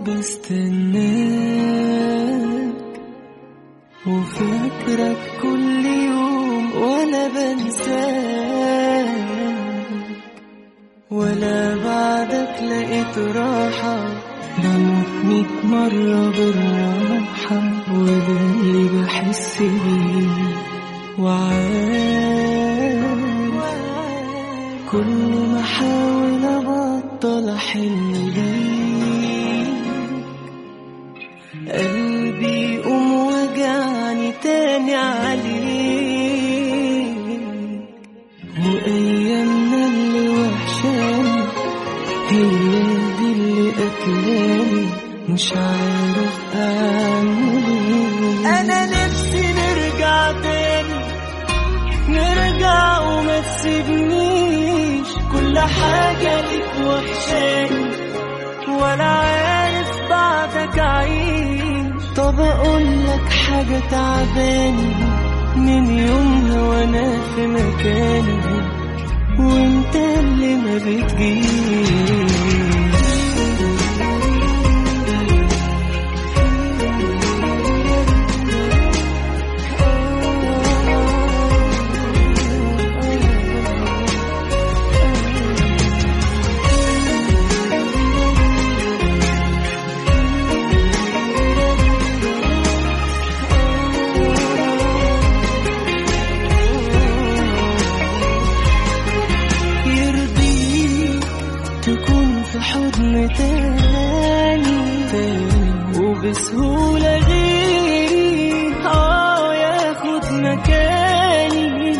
بستناك وفاكرك كل يوم ولا بنساك ولا بعدك لقيت راحة بموت ميت مرة بالراحة وده اللي بحس بيه وعارف كل ما احاول ابطل احن ليك قلبي يقوم وجعني تاني عليك وايامنا اللي وحشاني هي دي اللي قتلاني مش عارف اعمل ايه انا نفسي نرجع تاني نرجع وما تسيبنيش كل حاجة ليك وحشاني ولا عارف بعدك أعيش طب أقول لك حاجة تعباني من يومها وأنا في مكاني وأنت اللي ما بتجيش يرضيك تكون في حضن تاني تاني وبسهولة غيري اه ياخد مكاني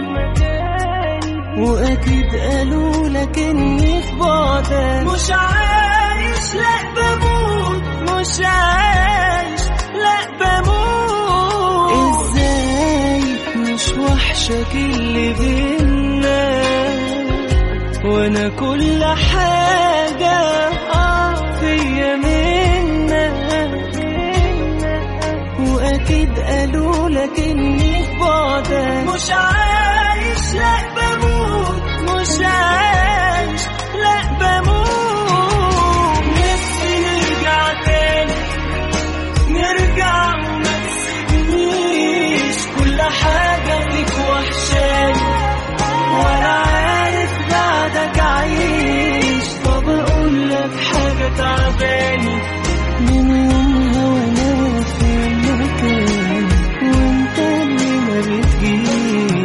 وأكيد قالوا لك إني في بعدك مش عايش لا بموت مش عايش لا بموت ازاي مش وحشك اللي بينا وانا كل حاجة اه فيا منك واكيد قالوا لك اني في بعدك مش عايش لا بموت مش عايش لا بموت نفسي نرجع تاني نرجع وما تسيبنيش كل حاجة ليك وحشاني ولا عارف بعدك عايش طب اقول لك حاجة تعباني من يومها وانا في مكان وانت اللي ما بتجيش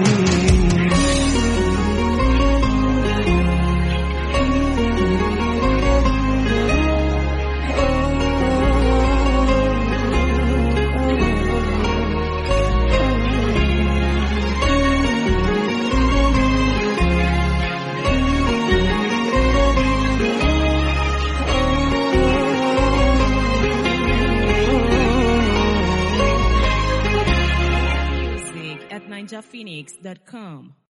Music at ninjaphoenix.com.